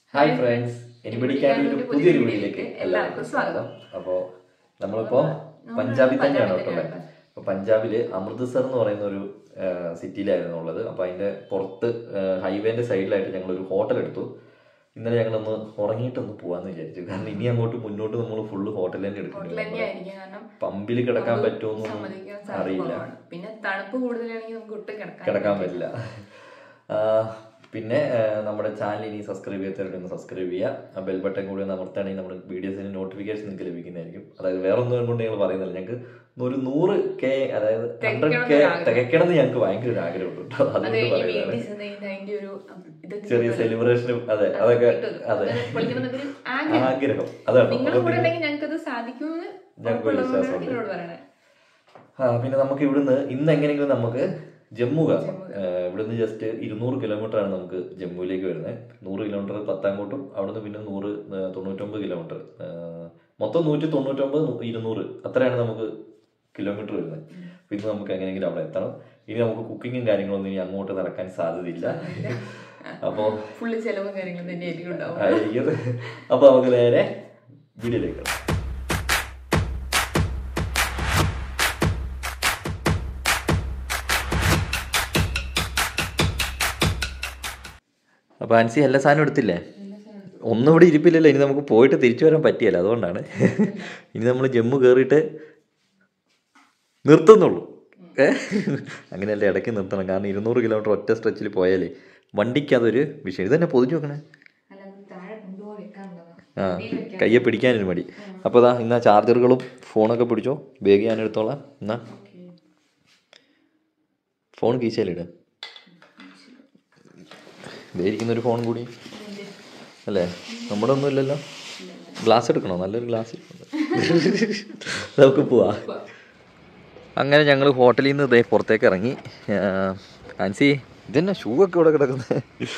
Hi friends എനിപിടിക്കാൻ്റെ ഒരു പുതിയൊരു വീഡിയോയിലേക്ക് എല്ലാവർക്കും സ്വാഗതം അപ്പോൾ നമ്മളിപ്പോൾ പഞ്ചാബിൽ തന്നെയാണ് ഉള്ളത് അപ്പോൾ പഞ്ചാബില് അമൃത്സർ എന്ന് പറയുന്ന ഒരു സിറ്റിയിലായിരുന്നു ഉള്ളത് അപ്പോൾ അതിന്റെ പുറത്ത് ഹൈവേന്റെ സൈഡിലായിട്ട് ഞങ്ങൾ ഒരു ഹോട്ടൽ എടുത്തു ഇന്നലെ ഞങ്ങളൊന്ന് ഉറങ്ങിയിട്ടൊന്ന് പോവാന്ന് വിചാരിച്ചു കാരണം ഇനി അങ്ങോട്ട് മുന്നോട്ട് നമ്മൾ ഫുള്ള് ഹോട്ടൽ തന്നെ ഹോട്ടൽ എടുക്കണം തന്നെയായിരിക്കും കാരണം പമ്പിൽ കിടക്കാൻ നമുക്ക് പറ്റുമോന്നൊന്നും സമ്മതിക്കാൻ സാധ്യത അറിയില്ല കുറവാണ്. പിന്നെ തണുപ്പ് കൂടുതലാണെങ്കിൽ നമുക്ക് ഒട്ടും കിടക്കാൻ കിടക്കാൻ പറ്റില്ല ആ, പിന്നെ ആ, നമ്മുടെ ചാനൽ ഇനി സബ്സ്ക്രൈബ് ചെയ്യാത്തവരുണ്ടെന്ന് സബ്സ്ക്രൈബ് ചെയ്യുക ബെൽ ബട്ടൺ കൂടി ഒന്ന് അമർത്തുകയാണെങ്കിൽ നമ്മുടെ വീഡിയോസിന് നോട്ടിഫിക്കേഷൻ നിങ്ങൾക്ക് ലഭിക്കുന്നതായിരിക്കും അതായത് വേറെ ഒന്നും കൊണ്ട് ഞങ്ങൾ പറയുന്നില്ല ഞങ്ങൾക്ക് ഒരു നൂറ് കെ അതായത് ഹൺഡ്രഡ് തികയ്ക്കണം കെ എന്നൊരു ആഗ്രഹം. തികയ്ക്കണം എന്ന് ഞങ്ങൾക്ക് ഭയങ്കര ഒരു ആഗ്രഹമുണ്ട് കേട്ടോ അത് അതുകൊണ്ട് ഇനി പറയുന്നതാണ് വീട്ടിൽ ചെന്ന് കഴിഞ്ഞാൽ അതിന്റെ ഒരു ഇതൊക്കെ ചെറിയ കിട്ടുമല്ലോ. സെലിബ്രേഷനും അതെ അത് അതൊക്കെ കിട്ടും. അതെ അത് പൊളിക്കണം എന്നൊരു ആഗ്രഹം ആഗ്രഹം അതാണ് നിങ്ങളും അപ്പൊ കൂടെ നിങ്ങൾ- ഉണ്ടെങ്കിൽ ഞങ്ങൾക്ക് അത് സാധിക്കുമെന്ന് ഞങ്ങൾക്ക് ഒരു ഉറപ്പുള്ളതുകൊണ്ടാണ് വിശ്വാസമുണ്ട്. നിങ്ങളോട് പറയണേ ആ, പിന്നെ നമുക്ക് ഇവിടുന്ന് ഇന്ന് എങ്ങനെയെങ്കിലും നമുക്ക് ജമ്മു കയറണം ജമ്മു ഏ, ഇവിടുന്ന് ജസ്റ്റ് ഇരുന്നൂറ് കിലോമീറ്റർ ആണ് നമുക്ക് ജമ്മുവിലേക്ക് വരുന്നത് നൂറ് കിലോമീറ്റർ പത്താങ്കോട്ടും അവിടുന്ന് പിന്നെ നൂറ് ഏ, തൊണ്ണൂറ്റൊമ്പത് കിലോമീറ്റർ ഏ, മൊത്തം നൂറ്റി തൊണ്ണൂറ്റൊമ്പത് നൂ- ഇരുന്നൂറ് അത്രയാണ് നമുക്ക് കിലോമീറ്റർ വരുന്നത് അപ്പൊ ഇന്ന് നമുക്ക് എങ്ങനെയെങ്കിലും അവിടെ എത്തണം ഇനി നമുക്ക് കുക്കിങ്ങും കാര്യങ്ങളൊന്നും ഇനി അങ്ങോട്ട് നടക്കാൻ സാധ്യതയില്ല അപ്പോൾ ഫുള്ള് ചെലവും കാര്യങ്ങളും തന്നെ ആയിരിക്കും ഉണ്ടാവും ആയിരിക്കും അപ്പൊ നമുക്ക് നേരെ വീഡിയോയിലേക്ക് കിടക്കാം അപ്പൊ ആൻസി എല്ലാ സാധനവും എടുത്തില്ലേ ഒന്നും ഇവിടെ ഇരിപ്പില്ലല്ലോ ഇനി നമുക്ക് പോയിട്ട് തിരിച്ചു വരാൻ പറ്റിയല്ല അതുകൊണ്ടാണ് ഇനി നമ്മൾ ജമ്മു കയറിയിട്ട് നിർത്തുന്നുള്ളൂ ഏ അങ്ങനെയല്ല ഇടയ്ക്ക് നിർത്തണം കാരണം ഇരുന്നൂറ് കിലോമീറ്റർ ഒറ്റ സ്ട്രെച്ചിൽ പോയാലേ വണ്ടിക്ക് അതൊരു വിഷയം ഇതന്നെ പൊതിഞ്ഞു വെക്കണേ അല്ല അത് താഴെ കൊണ്ടുപോയി വെക്കാനുള്ളതാണ് ആ കയ്യെ പിടിക്കാനൊരു മടി അപ്പോൾ ഇതാ ഇന്നാ ചാർജറുകളും ഫോണൊക്കെ പിടിച്ചോ ബാഗ് ഞാൻ എടുത്തോളാം എന്നാ ഫോൺ കീശയിലിട് ഇരിക്കുന്ന ഒരു ഫോൺ കൂടി അല്ലേ നമ്മുടെ ഒന്നും ഇല്ലല്ലോ ഗ്ലാസ് എടുക്കണോ നല്ലൊരു ഗ്ലാസ് നമുക്ക് പോവാ അങ്ങനെ ഞങ്ങൾ ഹോട്ടലിൽ നിന്ന് ഇതേ പുറത്തേക്ക് ഇറങ്ങി ആ, ആൻസി ഇതെന്നെ ഷൂ ഒക്കെ ഇവിടെ കിടക്കുന്നത്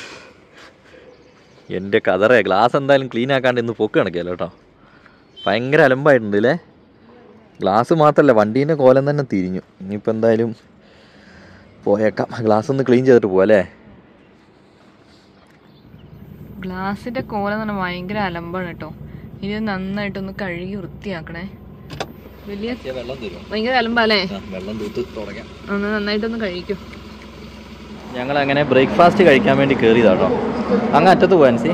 എൻ്റെ കതറേ ഗ്ലാസ് എന്തായാലും ക്ലീൻ ആക്കാണ്ട് ഇന്ന് പൊക്ക് കണക്കിയല്ലോ കേട്ടോ ഭയങ്കര അലമ്പായിട്ടുണ്ട് അല്ലേ ഗ്ലാസ് മാത്രമല്ല വണ്ടീൻ്റെ കോലം തന്നെ തിരിഞ്ഞു ഇനിയിപ്പോൾ എന്തായാലും പോയേക്കാം ഗ്ലാസ് ഒന്ന് ക്ലീൻ ചെയ്തിട്ട് പോവാം അല്ലേ ഗ്ലാസിന്റെ കോല എന്ന് പറഞ്ഞാൽ ഭയങ്കര അലമ്പാണ് കേട്ടോ ഇനി ഇത് നന്നായിട്ടൊന്ന് കഴുകി വൃത്തിയാക്കണേ വലിയ വെള്ളം തരും ഭയങ്കര അലമ്പല്ലേ വെള്ളം തൂത്ത് തുടങ്ങാം ഒന്ന് നന്നായിട്ടൊന്ന് കഴിക്കും ഞങ്ങൾ അങ്ങനെ ബ്രേക്ക്ഫാസ്റ്റ് കഴിക്കാൻ വേണ്ടി കയറിയതാട്ടോ അങ്ങ് അറ്റത്ത് പോവാൻ സി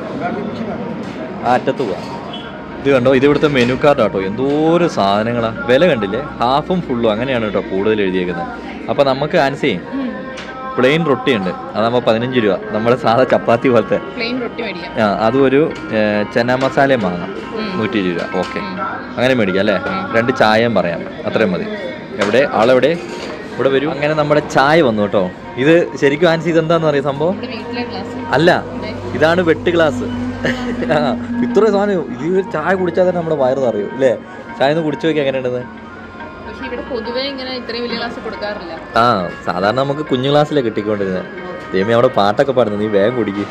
ആ അറ്റത്ത് പോവാം ഇത് കണ്ടോ ഇത് ഇവിടുത്തെ മെനു കാർഡ് കേട്ടോ എന്തോരം സാധനങ്ങളാ വില കണ്ടില്ലേ ഹാഫും ഫുള്ളും അങ്ങനെയാണ് കേട്ടോ കൂടുതൽ എഴുതിയേക്കുന്നത് അപ്പോൾ നമുക്ക് ആൻസി പ്ലെയിൻ റൊട്ടി ഉണ്ട് അതാകുമ്പോൾ പതിനഞ്ച് രൂപ നമ്മുടെ സാധാ ചപ്പാത്തി പോലത്തെ പ്ലെയിൻ റൊട്ടി മേടിക്കാം ആ അതും ഒരു ഏ, ചന മസാലയും വാങ്ങാം നൂറ്റി ഇരുപത് രൂപ ഓക്കെ അങ്ങനെ മേടിക്കാം അല്ലേ രണ്ട് ചായയും പറയാം അത്രയും മതി എവിടെ ആളെവിടെ ഇവിടെ വരൂ അങ്ങനെ നമ്മുടെ ചായ വന്നു കേട്ടോ ഇത് ശരിക്കും ആൻസി ഇതെന്താന്ന് അറിയാം സംഭവം നമ്മുടെ വീട്ടിലെ ഗ്ലാസ് അല്ല ഇതാണ് വെട്ട് ഗ്ലാസ് ആ ഇത്രയും സാധനം ഇത് ഒരു ചായ കുടിച്ചാൽ തന്നെ നമ്മുടെ വയറ് നിറയും അല്ലേ ചായ ഒന്ന് കുടിച്ചു നോക്കി എങ്ങനെയുണ്ടെന്ന് പക്ഷെ ഇവിടെ പൊതുവെ ഇങ്ങനെ ഇത്രയും വലിയ ഗ്ലാസ് കൊടുക്കാറില്ല ആ സാധാരണ നമുക്ക് കുഞ്ഞു ഗ്ലാസ്സിലെ കിട്ടിക്കൊണ്ടിരുന്നത് ദൈവമേ അവിടെ പാട്ടൊക്കെ പാടുന്നു നീ വേഗം കുടിക്ക്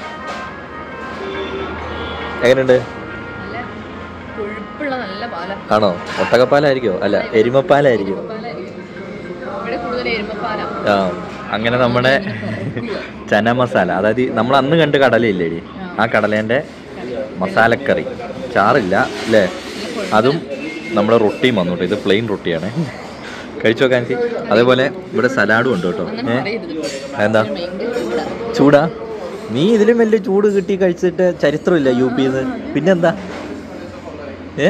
എങ്ങനെയുണ്ട് നല്ല കൊഴുപ്പുള്ള നല്ല പാല ആണോ ഒട്ടകപ്പാലായിരിക്കോ അല്ല എരുമപ്പാലായിരിക്കും ഇവിടെ കൂടുതൽ എരുമപ്പാലാ ആ അങ്ങനെ നമ്മുടെ ചന മസാല അതായത് ഈ നമ്മൾ അന്ന് കണ്ട് കടലയില്ലേ ഡി? ആ കടലേൻ്റെ മസാലക്കറി ചാറില്ല അല്ലേ അതും നമ്മുടെ റൊട്ടിയും വന്നു കേട്ടോ ഇത് പ്ലെയിൻ റൊട്ടിയാണ് കഴിച്ചു നോക്കാൻ എനിക്ക് അതേപോലെ ഇവിടെ സലാഡും ഉണ്ട് കേട്ടോ അങ്ങനെ ഏ പറയരുത് എന്താ ഭയങ്കര ചൂടാ ചൂടാ നീ ഇതിലും വലിയ ചൂട് കിട്ടി കഴിച്ചിട്ട് ചരിത്രമില്ല യു പിന്ന് പിന്നെന്താ ഏ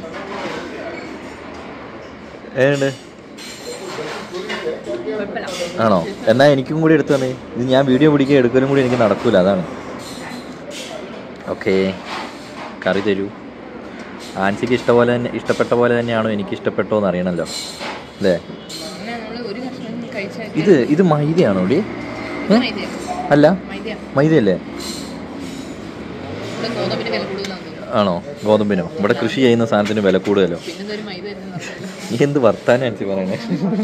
ഏണ്ട് കുഴപ്പമില്ല ആണോ എന്നാ എനിക്കും കൂടി എടുത്തു തന്നെ ഇത് ഞാൻ വീഡിയോ പിടിക്കുക എടുക്കലും കൂടി എനിക്ക് നടക്കൂല അതാണ് ഓക്കെ കറി തരൂ ആൻസിക്ക് ഇഷ്ടപോലെ തന്നെ ഇഷ്ടപ്പെട്ട പോലെ തന്നെയാണോ എനിക്ക് ഇഷ്ടപ്പെട്ടോ എന്ന് അറിയണമല്ലോ അല്ലേ അങ്ങനെ നമ്മൾ ഒരു കഷ്ണം കഴിച്ചാൽ ഇത് ഇത് മൈദയാണോ ഡി മൈദയാ അല്ല മൈദയാ മൈദയല്ലേ ഇവിടെ ഗോതമ്പിന് വില കൂടുതലാന്ന് തോന്നുന്നു ആണോ ഗോതമ്പിനോ ഇവിടെ കൃഷി ചെയ്യുന്ന സാധനത്തിന് വില കൂടുതലോ പിന്നെ ഇതൊരു മൈദ തന്നെ നീ എന്ത് വർത്താനം ആൻസി പറയണേ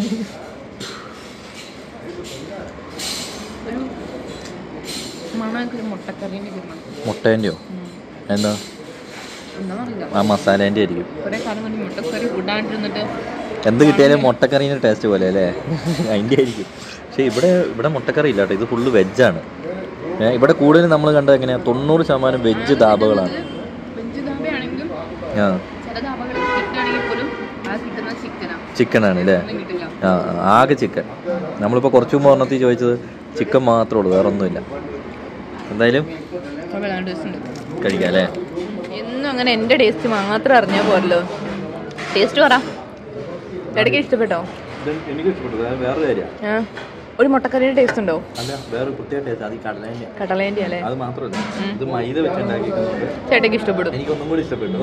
ഒരു മണമൊക്കെ ഒരു മുട്ടക്കറീൻ്റെ ഒക്കെ മണം മുട്ടേൻ്റെയോ എന്താ എന്താണെന്നറിയില്ല ആ മസാലേൻ്റെ ആയിരിക്കും കുറേ കാലം കൊണ്ട് മുട്ടക്കറി കൂടാണ്ടിരുന്നിട്ട് എന്ത് കിട്ടിയാലും മുട്ടക്കറീൻ്റെ ടേസ്റ്റ് പോലെ അല്ലേ അതിൻ്റെ ആയിരിക്കും പക്ഷേ ഇവിടെ ഇവിടെ മുട്ടക്കറി ഇല്ല കേട്ടോ ഇത് ഫുള്ള് വെജാണ് ഏ, ഇവിടെ കൂടുതലും നമ്മൾ കണ്ടത് എങ്ങനെയാ തൊണ്ണൂറ് ശതമാനം വെജ് ധാബകളാണ് വെജ് ധാബയാണെങ്കിലും ആ ചില ധാബകളിൽ കിട്ടുകയാണെങ്കിൽ പോലും ആ കിട്ടുന്ന ചിക്കനാ ചിക്കനാണ് അല്ലേ ഒന്നും കിട്ടില്ല ആ ആ, ആകെ ചിക്കൻ നമ്മളിപ്പോൾ കുറച്ച് മുമ്പ് ഒരെണ്ണത്തിൽ ചോദിച്ചത് ചിക്കൻ മാത്രമേ ഉള്ളൂ വേറെ ഒന്നുമില്ല എന്തായാലും കുഴപ്പമില്ല ടേസ്റ്റ് ഉണ്ട് കഴിക്കാം അല്ലേ എന്നും അങ്ങനെ എൻ്റെ ടേസ്റ്റ് മാത്രം അറിഞ്ഞാൽ പോരല്ലോ ടേസ്റ്റ് പറ ഇടയ്ക്ക് ഇഷ്ടപ്പെട്ടോ എനിക്ക് ഇഷ്ടപ്പെട്ടു വേറെ കാര്യം ആ ഒരു മുട്ടക്കറിയുടെ ടേസ്റ്റ് ഉണ്ടോ അല്ല വേറെ പ്രത്യേക ടേസ്റ്റ് അത് ഈ കടലേൻ്റെ കടലേൻ്റെ അല്ലേ അത് മാത്രമല്ല ഇത് മൈദ വെച്ചുണ്ടാക്കിയിട്ടുണ്ട് ചേട്ടയ്ക്ക് ഇഷ്ടപ്പെടും എനിക്കൊന്നും കൂടി ഇഷ്ടപ്പെട്ടു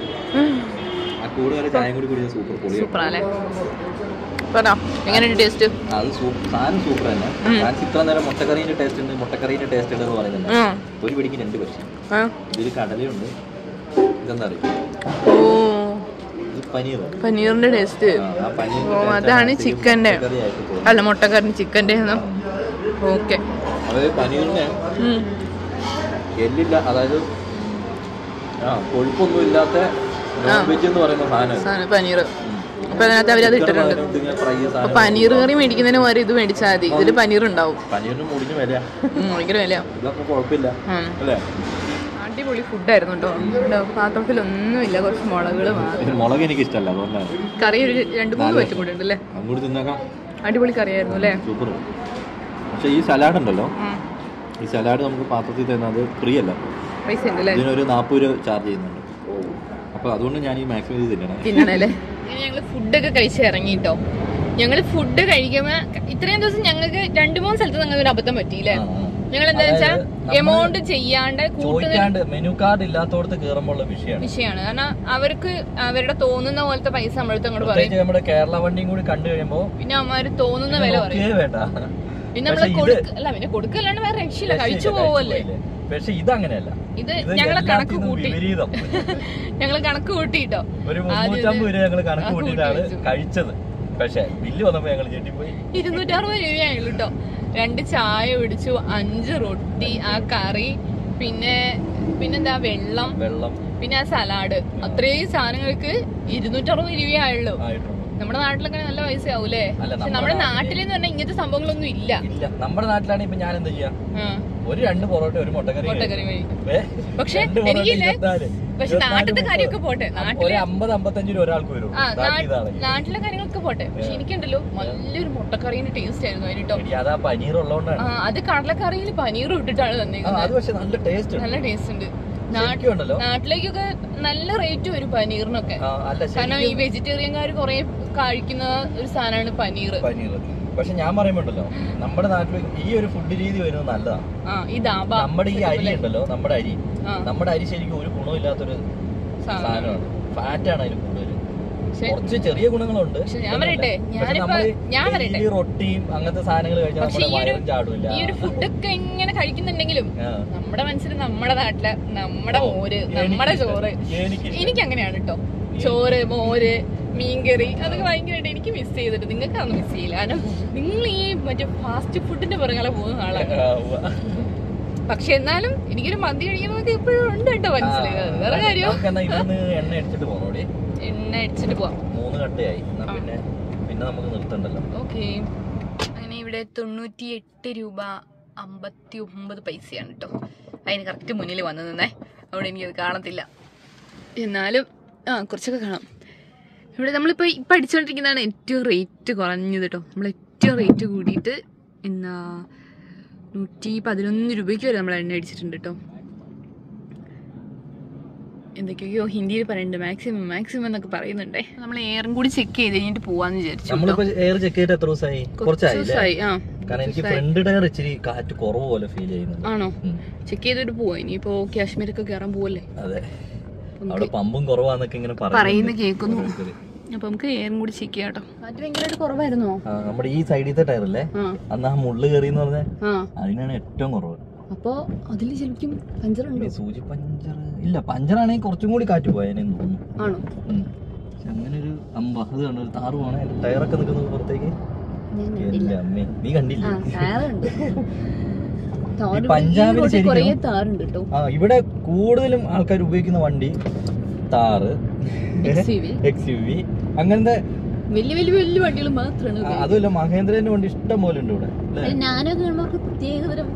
ആ കൂടുതൽ ചായം കൂടി കുടിച്ച സൂപ്പർ പൊളി സൂപ്പറാല്ലേ പറഞ്ഞോ എങ്ങനെയുണ്ട് ടേസ്റ്റ് അത് സൂപ്പർ സാധനം സൂപ്പർ തന്നെ ഞാൻ ഇത്ര നേരം മുട്ടക്കറീൻ്റെ ടേസ്റ്റ് ഉണ്ട് മുട്ടക്കറീൻ്റെ ടേസ്റ്റ് ഉണ്ട് എന്ന് പറയുന്നുണ്ട് ഒരു പിടിക്ക് രണ്ട് പക്ഷി ഇതിൽ കടലയുണ്ട് ഇതെന്താ അറിയോ ഓ ഇത് പനീർ പനീറിന്റെ ടേസ്റ്റ് ആ പനീർ ഓ അതാണ് ചിക്കൻ്റെ കറി ആയിട്ട് തോന്നുന്നു അല്ല മുട്ടക്കറിന് ചിക്കൻ്റെ ഓക്കെ അതായത് പനീറിന് എല്ലില്ല അതായത് ആ കൊഴുപ്പൊന്നും ഇല്ലാത്ത നോൺ വെജ് എന്ന് പറയുന്ന സാധനം പനീർ അപ്പൊ അതിനകത്ത് അവരത് ഇട്ടിട്ടുണ്ട് ഫ്രൈ അപ്പൊ സാധനം പനീർ കറി മേടിക്കുന്നതിന് പകരം ഇത് മേടിച്ചാൽ മതി ഇതിൽ പനീർ ഉണ്ടാവും പനീറിന് മുടിഞ്ഞ വില ഉം, ഭയങ്കര വില ഇതൊക്കെ കുഴപ്പമില്ല അല്ലേ അടിപൊളി ഫുഡായിരുന്നു കേട്ടോ ഇവിടെ പാത്രത്തിലൊന്നുമില്ല കുറച്ച് മുളകുകൾ മാത്രം ഇത് മുളക് എനിക്ക് ഇഷ്ടമല്ല അതുകൊണ്ടാണ് കറി ഒരു രണ്ട് മൂന്ന് വെച്ച് കൂടെ ഉണ്ട് അല്ലേ അങ്ങോട്ട് തിന്നേക്കാം അടിപൊളി കറിയായിരുന്നു അല്ലേ സൂപ്പർ പക്ഷേ ഈ സലാഡ് ഉണ്ടല്ലോ ഉം. ഈ സലാഡ് നമുക്ക് പാത്രത്തിൽ തരുന്നത് ഫ്രീ അല്ല പൈസ ഉണ്ട് അല്ലേ ഇതിനൊരു നാൽപ്പത് രൂപ ചാർജ് ചെയ്യുന്നുണ്ട് അപ്പോൾ അതുകൊണ്ട് ഞാൻ ഈ മാക്സിമം ഇത് തിന്നണം തിന്നണല്ലേ ഞങ്ങൾ ഫുഡൊക്കെ കഴിച്ച് ഇറങ്ങിട്ടോ ഞങ്ങൾ ഫുഡ് കഴിക്കുമ്പോ ഇത്രയും ദിവസം ഞങ്ങൾക്ക് രണ്ടു മൂന്ന് സ്ഥലത്ത് ഞങ്ങൾക്ക് ഒരു അബദ്ധം പറ്റിയില്ലേ ആ, ആ. ഞങ്ങൾ എന്താ വെച്ചാൽ അതായത് നമ്മള് എമൗണ്ട് ചെയ്യാണ്ട് കൂട്ടുന്ന ചോദിക്കാണ്ട് മെനു കാർഡ് ഇല്ലാത്തടത്ത് കയറുമ്പോൾ ഉള്ള വിഷയമാണ് വിഷയമാണ് കാരണം അവർക്ക് അവരുടെ തോന്നുന്ന പോലത്തെ പൈസ നമ്മളടുത്ത് അങ്ങോട്ട് പറയും പ്രത്യേകിച്ച് നമ്മുടെ കേരള വണ്ടിയും കൂടി കണ്ടു കഴിയുമ്പോൾ പിന്നെ അവന്മാര് തോന്നുന്ന വില പറയും നോക്കിയേ വേണ്ട പിന്നെ നമ്മള് പക്ഷേ ഇത് കൊടുക്ക അല്ല പിന്നെ കൊടുക്കല്ലാണ്ട് വേറെ രക്ഷയില്ല കഴിച്ചു പോവല്ലേ പക്ഷെ ഇത് അങ്ങനെയല്ല ഇത് ഇത് ഞങ്ങളെ കണക്ക് എല്ലാത്തിനും കൂട്ടി വിപരീതം ഞങ്ങള് കണക്ക് കൂട്ടിട്ടോ ഒരു ആദ്യം മുന്നൂറ്റമ്പത് രൂപ ഞങ്ങൾ കണക്ക് ആ, കൂട്ടി കൂട്ടിയിട്ടാണ് വെച്ചു. കഴിച്ചത് പക്ഷെ ബില്ല് വന്നപ്പോ ഞങ്ങൾ ചെട്ടിപ്പോയി ഇരുന്നൂറ്ററുപത് രൂപയായുള്ളൂ കേട്ടോ രണ്ട് ചായ പിടിച്ചു അഞ്ച് റൊട്ടി ആ കറി പിന്നെ പിന്നെന്താ വെള്ളം വെള്ളം പിന്നെ ആ സലാഡ് അത്രയും സാധനങ്ങൾക്ക് ഇരുന്നൂറ്ററുപത് രൂപയായുള്ളൂ ആയിട്ടുണ്ട് നമ്മുടെ നാട്ടിലൊക്കെ നല്ല പൈസ ആവൂലേ അല്ല, പക്ഷെ നമ്മുടെ നമ്മുടെ നാട്ടിലെന്ന് പറഞ്ഞാൽ ഇങ്ങനത്തെ സംഭവങ്ങളൊന്നും ഇല്ല ഇല്ല നമ്മുടെ നാട്ടിലാണെങ്കിൽ ഇപ്പൊ ഞാൻ എന്താ ചെയ്യാ ആ, ഒരു രണ്ട് പൊറോട്ട ഒരു മുട്ടക്കറി മുട്ടക്കറി വഴി ഏ? പക്ഷെ രണ്ട് പൊറോട്ട എനിക്കില്ലേ ഇരുപത്തിനാല്. പക്ഷെ ഇരുപത്തിനാല് നാട്ടിലത്തെ മുപ്പത്. കാര്യമൊക്കെ പോട്ടെ ഒരു നാട്ടിലെ അമ്പത് അമ്പത്തഞ്ച് രൂപ ഒരാൾക്ക് വരും ആ നാ- ഇതാണെങ്കിൽ നാട്ടിലെ കാര്യങ്ങളൊക്കെ പോട്ടെ പക്ഷെ എനിക്കുണ്ടല്ലോ നല്ലൊരു മുട്ടക്കറീന്റെ ടേസ്റ്റ് ആയിരുന്നു അതിനിട്ടോ എടി, അതാ പനീർ ഉള്ളതുകൊണ്ടാണ് ആ അത് കടലക്കറിയിൽ പനീർ ഇട്ടിട്ടാണ് ആ, തന്നേക്കുന്നത് അത് പക്ഷെ നല്ല ടേസ്റ്റ് നല്ല ടേസ്റ്റ് ഉണ്ട് ശരിക്കും ഉണ്ടല്ലോ നാട്ടിലേക്കൊക്കെ നല്ല റേറ്റ് വരും പനീറിനൊക്കെ ആ, അല്ല കാരണം ഈ ശരിക്കും വെജിറ്റേറിയൻകാർ കുറെ കഴിക്കുന്ന ഒരു സാധനമാണ് പനീർ പനീർ പക്ഷെ ഞാൻ പറയുമ്പോണ്ടല്ലോ നമ്മുടെ നാട്ടിൽ ഈ ഒരു ഫുഡ് രീതി വരുന്നത് നല്ലതാണ് ആ ഈ ദാബ നമ്മുടെ ഈ അരി ഉണ്ടല്ലോ നമ്മുടെ അരി ആ നമ്മുടെ അരി ശരിക്കും ഒരു ഗുണമില്ലാത്തൊരു സാധനം സാധനമാണ് ഫാറ്റാണ് അതിന് കൂടുതൽ പക്ഷെ കുറച്ച് ചെറിയ ഗുണങ്ങളുണ്ട് പക്ഷെ ഞാൻ പറയട്ടെ, പക്ഷെ ഞാനിപ്പോ- നമ്മള് ഞാൻ പറയട്ടെ. daily റൊട്ടിയും അങ്ങനത്തെ സാധനങ്ങൾ കഴിച്ചാൽ പക്ഷെ നമ്മുടെ ഈ ഒരു വയറും ചാടില്ല ഈ ഒരു ഫുഡൊക്കെ ഇങ്ങനെ കഴിക്കുന്നുണ്ടെങ്കിലും ആ. നമ്മുടെ മനസ്സിൽ നമ്മുടെ നാട്ടിലെ നമ്മുടെ ഓ, മോര് എനിക്കിഷ്ടം. നമ്മുടെ ചോറ് എനിക്കിഷ്ടം. എനിക്ക് അങ്ങനെയാണ് കേട്ടോ ചോറ് മോര് മീൻകറി അതൊക്കെ ഭയങ്കരമായിട്ട് എനിക്ക് മിസ് ചെയ്തിട്ട് നിങ്ങൾക്ക് അതൊന്നും മിസ് ചെയ്യില്ല കാരണം നിങ്ങൾ ഈ മറ്റേ ഫാസ്റ്റ് ഫുഡിന്റെ പുറകെ പോകുന്ന ആളാണ് ആ, ഉവ്വ. പക്ഷെ എന്നാലും എനിക്കൊരു മന്തി കഴിക്കണമെന്നൊക്കെ എപ്പോഴും ഉണ്ട് കേട്ടോ മനസ്സിൽ അത് വേറെ കാര്യം നമുക്കെന്നാ ഇവിടുന്ന് എണ്ണ അടിച്ചിട്ട് പോണോടി എണ്ണ അടിച്ചിട്ട് പോവാം മൂന്ന് കട്ടയായി എന്നാ പിന്നെ പിന്നെ നമുക്ക് നിർത്തണ്ടല്ലോ ഓക്കെ അങ്ങനെ ഇവിടെ തൊണ്ണൂറ്റി എട്ട് രൂപ അമ്പത്തി ഒമ്പത് പൈസയാണ് കേട്ടോ അതിന് കറക്റ്റ് മുന്നിൽ വന്നു നിന്നേ അതുകൊണ്ട് എനിക്കത് കാണത്തില്ല എന്നാലും ആ കുറച്ചൊക്കെ കാണാം ഇവിടെ നമ്മളിപ്പോൾ ഇപ്പം അടിച്ചുകൊണ്ടിരിക്കുന്നതാണ് ഏറ്റവും റേറ്റ് കുറഞ്ഞത് കേട്ടോ നമ്മൾ ഏറ്റവും റേറ്റ് കൂടിയിട്ട് എന്നാ നൂറ്റി പതിനൊന്ന് രൂപയ്ക്ക് വരെ നമ്മൾ എണ്ണ അടിച്ചിട്ടുണ്ട് കേട്ടോ എന്തൊക്കെയോ ഹിന്ദിയിൽ പറയുന്നുണ്ട് മാക്സിമം മാക്സിമം എന്നൊക്കെ പറയുന്നുണ്ടേ നമ്മൾ എയറും കൂടി ചെക്ക് ചെയ്ത് കഴിഞ്ഞിട്ട് പോവാന്ന് വിചാരിച്ചു കേട്ടോ. നമ്മളിപ്പോ എയർ ചെക്ക് ചെയ്തിട്ട് എത്ര ദിവസമായി കുറച്ച് കുറച്ചായില്ലേ ദിവസമായി ആ കാരണം എനിക്ക് ഫ്രണ്ട് ടയർ ഇച്ചിരി കാറ്റ് കുറവ് പോലെ ഫീൽ ചെയ്യുന്നുണ്ട് ആണോ ഉം. ചെക്ക് ചെയ്തിട്ട് പോവാ ഇനിയിപ്പോ കാശ്മീരൊക്കെ കയറാൻ പോവല്ലേ അതെ അവിടെ പമ്പും കുറവാന്നൊക്കെ ഇങ്ങനെ പറയുന്ന പറയുന്നുണ്ട്. കേൾക്കുന്നു ഓരോരുത്തര്. അപ്പൊ നമുക്ക് എയറും കൂടി ചെക്ക് ചെയ്യാം കേട്ടോ കാറ്റ് ഭയങ്കരമായിട്ട് കുറവായിരുന്നോ ആ, നമ്മുടെ ഈ സൈഡിലത്തെ ടയർ അല്ലേ ആ അന്ന് ആ മുള്ളു കയറി എന്ന് പറഞ്ഞാൽ ആ അതിനാണ് ഏറ്റവും കുറവ് അപ്പൊ അതിൽ ശരിക്കും പഞ്ചറുണ്ടോ പിന്നെ സൂചി പഞ്ചർ ഇല്ല പഞ്ചറാണെങ്കിൽ കുറച്ചും കൂടി കാറ്റ് പോയെന്ന് തോന്നുന്നു ആണോ ഉം. പക്ഷെ അങ്ങനെ ഒരു അമ്പ അത് കണ്ടു ഒരു താറ് പോണേ ടയറൊക്കെ നിൽക്കുന്നത് പുറത്തേക്ക് ഞാൻ എന്റെ അമ്മേ നീ കണ്ടില്ലേ ആ താറുണ്ട് ഈ പഞ്ചാബിൽ ശരിക്കും- കൊറേ താറുണ്ട് കേട്ടോ ആ ഇവിടെ കൂടുതലും ആൾക്കാർ ഉപയോഗിക്കുന്ന വണ്ടി Thar XUV. X U V അങ്ങനത്തെ വലിയ വലിയ വലിയ വണ്ടികൾ മാത്രമാണ് ആ, അതുമല്ല മഹേന്ദ്രന്റെ വണ്ടി ഇഷ്ടം പോലെ ഉണ്ട് ഇവിടെ അല്ലേ ഞാനൊക്കെ കാണുമ്പോൾ പ്രത്യേക തരം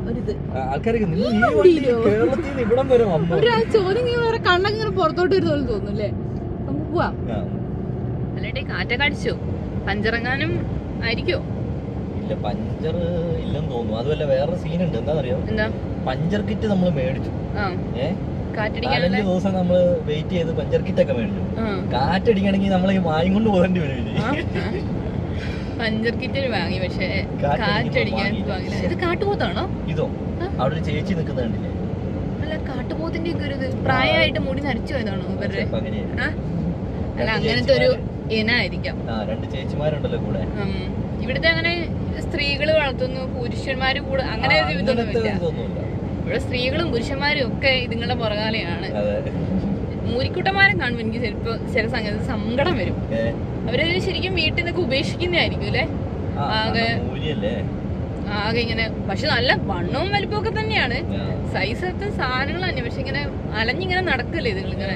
ഒരിത് ആൾക്കാരൊക്കെ നിങ്ങൾ ഈ വണ്ടിയിലോ? വണ്ടിയിൽ കേരളത്തിൽ നിന്ന് ഇവിടം വരെ വന്നു ഒരു ആ ചോദ്യം ഇങ്ങനെ വേറെ കണ്ണൊക്കെ ഇങ്ങനെ പുറത്തോട്ട് വരുന്ന പോലെ തോന്നുന്നു അല്ലേ നമുക്ക് പോവാം ആ. അല്ലേട്ടെ കാറ്റൊക്കെ അടിച്ചോ പഞ്ചിറങ്ങാനും ആയിരിക്കോ ഇല്ല പഞ്ചർ ഇല്ലെന്ന് തോന്നുന്നു അതുമല്ല വേറെ സീനുണ്ട് എന്താണെന്നറിയോ എന്താ പഞ്ചർ കിറ്റ് നമ്മൾ മേടിച്ചു ആ ഏ കാറ്റടിക്കാനുള്ള നാലഞ്ച് ദിവസം നമ്മൾ വെയിറ്റ് ചെയ്ത് പഞ്ചർ കിറ്റ് ഒക്കെ മേടിച്ചു ആ കാറ്റടിക്കണമെങ്കിൽ നമ്മൾ ഈ വായും കൊണ്ട് പോകേണ്ടി വരും ഇനി. ആ, ആ. പഞ്ചർ കിറ്റ് വാങ്ങി പക്ഷേ കാറ്റടിക്കാൻ കാറ്റടിക്കാൻ വാങ്ങിയില്ല. വാങ്ങില്ല ഇത് കാട്ടുപോത്താണോ ഇതോ ആ. അവിടെ ഒരു ചേച്ചി നിൽക്കുന്നത് കണ്ടില്ലേ അല്ല കാട്ടുപോത്തിന്റെ ഒക്കെ ഒരു ഇത് പ്രായമായിട്ട് മുടി നരച്ചു പോയതാണോ ഇവരുടെ ചിലപ്പോ അങ്ങനെയാ. ആ? അല്ല രണ്ട് അങ്ങനത്തെ ഒരു ചേച്ചിമാര്. ഇനായിരിക്കാം ആ രണ്ട് ചേച്ചിമാരുണ്ടല്ലോ കൂടെ ഉം. ഇവിടുത്തെ അങ്ങനെ സ്ത്രീകള് വളർത്തുന്നു പുരുഷന്മാര് കൂടെ അങ്ങനെ ആ, ഒരു ഇതൊന്നും അങ്ങനത്തെ ഇല്ല ഇതൊന്നുമില്ല ഇവിടെ സ്ത്രീകളും പുരുഷന്മാരും ഒക്കെ ഇതിങ്ങളുടെ പുറകാലെയാണ് അതെ മൂരിക്കുട്ടന്മാരെ കാണുമ്പോൾ എനിക്ക് ചിലപ്പോ ചില സംഗതി സങ്കടം വരും ഏ, അവര് ശരിക്കും വീട്ടിൽ നിന്നൊക്കെ ഉപേക്ഷിക്കുന്നതായിരിക്കും അല്ലേ ആ, ആകെ- കാരണം മൂലിയല്ലേ ആകെ ഇങ്ങനെ പക്ഷെ നല്ല വണ്ണവും വലിപ്പമൊക്കെ തന്നെയാണ് ആ. സൈസ് ഒക്കെ സാധനങ്ങൾ തന്നെ പക്ഷെ ഇങ്ങനെ അലഞ്ഞിങ്ങനെ നടക്കല്ലേ ഇതുങ്ങൾ ഇങ്ങനെ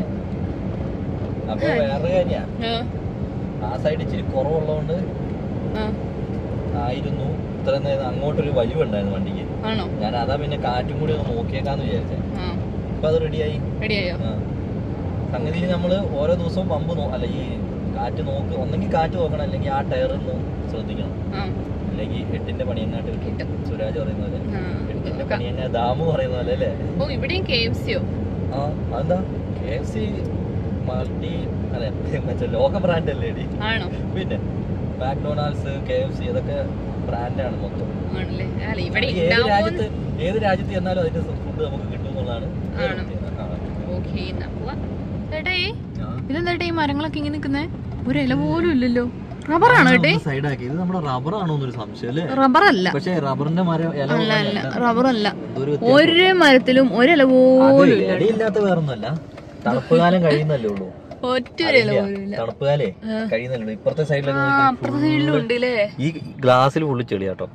അപ്പൊ വേറെ കാര്യ ആ, ആ സൈഡ് ഇച്ചിരി കുറവുള്ളതുകൊണ്ട് ആ, ആയിരുന്നു ഇത്ര നേരം അങ്ങോട്ടൊരു വലിവുണ്ടായിരുന്നു വണ്ടിക്ക് ആണോ ഞാൻ അതാ പിന്നെ കാറ്റും കൂടി ഒന്ന് നോക്കിയേക്കാന്ന് വിചാരിച്ചേ ആ ഇപ്പൊ അത് റെഡിയായി റെഡിയായോ സംഗതിയിൽ നമ്മള് ഓരോ ദിവസവും പമ്പ് നോ അല്ല ഈ കാറ്റ് നോക്ക് ഒന്നെങ്കിൽ കാറ്റ് നോക്കണം അല്ലെങ്കിൽ ആ ടയർ ഒന്ന് ശ്രദ്ധിക്കണം ആ അല്ലെങ്കിൽ എട്ടിന്റെ പണി എങ്ങാട്ട് കിട്ടും കിട്ടും സുരാജ് പറയുന്ന പോലെ ആ, എട്ടിന്റെ നോക്കാം. പണി എങ്ങനെ ദാമു പറയുന്ന പോലെ അല്ലേ ഓ ഇവിടെയും കെ എഫ് സിയോ ആ അതെന്താ കെ എഫ് സി മൾട്ടി അല്ലെ മറ്റേ ലോക ബ്രാൻഡ് അല്ലേ എടി ആണോ പിന്നെ മാക്ഡൊണാൾഡ്സ് കെ എഫ് സി അതൊക്കെ ബ്രാൻഡാണ് മൊത്തം ആണല്ലേ അല്ല ഇവിടെ അത് ഏത് ഉണ്ടാവുമോ രാജ്യത്ത് ഏത് രാജ്യത്ത് ചെന്നാലും അതിന്റെ ഫുഡ് നമുക്ക് കിട്ടും എന്നുള്ളതാണ് വേറെ ആണോ? പ്രത്യേകത. ആ. ഓക്കെ എന്നാ പോവാ ചേട്ടേ ആ. ഇതെന്താ ഈ മരങ്ങളൊക്കെ ഇങ്ങനെ നിക്കുന്നേ ഒരു ഇല പോലും ഇല്ലല്ലോ റബ്ബറാണോ ഏട്ടേ ഒന്ന് സൈഡാക്കി ഇത് നമ്മുടെ റബ്ബർ ആണോ എന്നൊരു സംശയം അല്ലേ റബ്ബർ അല്ല പക്ഷേ റബ്ബറിന്റെ മരം ഇല അല്ല പോലെയല്ല. അല്ല റബ്ബർ അല്ല എന്തൊരു വ്യത്യാസം. ഒരു മരത്തിലും ഒരു ഇല അത് പോലും ഇല്ല ഇലയില്ലാത്ത വേറൊന്നുമല്ല തണുപ്പ് കാലം കഴിയുന്നല്ലേ ഉള്ളൂ ഒറ്റ ഒരു ഇല പോലും ഇല്ല തണുപ്പ് കാലേ കഴിയുന്നല്ലേ ഉള്ളൂ ഇപ്പുറത്തെ ആ സൈഡിലൊക്കെ അപ്പുറത്തെ സൈഡിലും ഉണ്ട് അല്ലേ ഈ ഗ്ലാസ്സിൽ ഫുള്ള് ചെളിയാട്ടോ